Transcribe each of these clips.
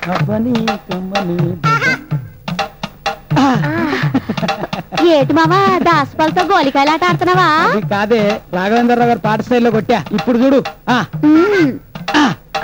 అవ్వని కమ్మని ఏటి మావా దాసపాలతో గోలికాయలాట ఆడుతున్నావా అది కాదే రాఘవేంద్రరావు గారు పాట స్టైల్లో కొట్టా ఇప్పుడు చూడు ఆ మ్మ్. ఆ.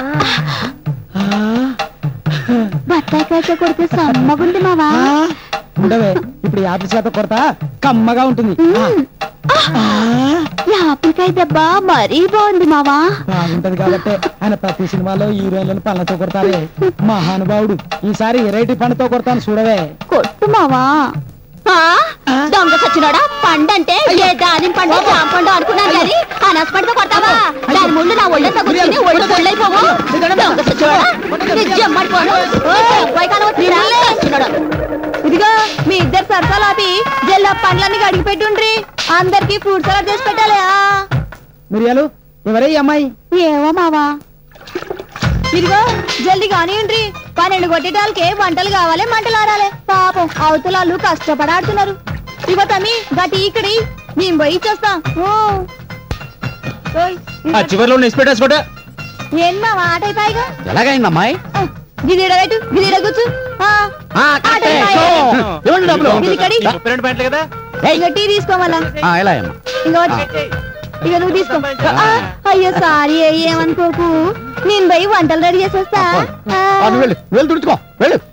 బత్తాయి కాయ కొడితే సమ్మగుంది మావా ఆ. ఉండవే ఇప్పుడు యాభై శాతం కొరత కమ్మగా ఉంటుంది ఆ. మ్మ్. ఆ. యాపిల్కాయ దెబ్బ మరీ బాగుంది మావా బాగుంటది కాబట్టి ఆయన ప్రతి సినిమాలో హీరోయిన్లను పళ్ళతో కొడతారే మహానుభావుడు ఈసారి ఎరైటీ పండుతో కొడతాను చూడవే కొట్టు మావా ఆ? దొంగ సచ్చినోడా పండంటే ఏ దానిమ్మ పండు జామ పండు అనుకున్నాను కానీ అనస్పడితో కొడతావా దాని ముళ్ళు నా ఒళ్ళంతా కూర్చుని ఒళ్ళు పొళ్ళైపోవు దొంగ సచ్చినోడా నీ జమ్మడిపోను వైకాలం వచ్చిరా సచ్చినోడా ఇదిగో మీ ఇద్దరు సరసాలు ఆపి జల్ల పండ్లన్నీ కడిగి పెట్టుండ్రి అందరికి ఫ్రూట్ సలాడ్ చేసి పెట్టాలి ఆ? మిరియాలు ఎవరే ఈ అమ్మాయి ఏమో మావా ఇదిగో జల్దీ కానివ్వండి పన్నెండు కొట్టేటాలకే వంటలు కావాలి మంటలు ఆడాలి పాపం అవతలాలు కష్టపడాడుతున్నారు ఇగో తమ్మి గటి ఇక్కడి మేము పోయి ఇచ్చేస్తాం ఓ. ఓయ్, ఆ చివరిలో ఉన్న ఇన్స్పెక్టర్స్ కూడా ఏం మావా ఆట అయిపోయిగా ఎలాగైంది అమ్మాయి గిదిడ పెట్టు గిదిడ కూర్చు ఆ, ఆట అయిపోయి. డబ్బులు ఇది ఇక్కడి రెండు పాయింట్లు కదా ఇక టీ తీసుకోవాలా ఆ, ఎలా అమ్మా ఇక వచ్చి ఇక నువ్వు తీసుకో ఆ, అయ్యో సారీ ఏమనుకోకు నేను పోయి వంటలు రెడీ చేసేస్తా ఆ. వెళ్ళు వెళ్ళి తుడుచుకో వెళ్ళు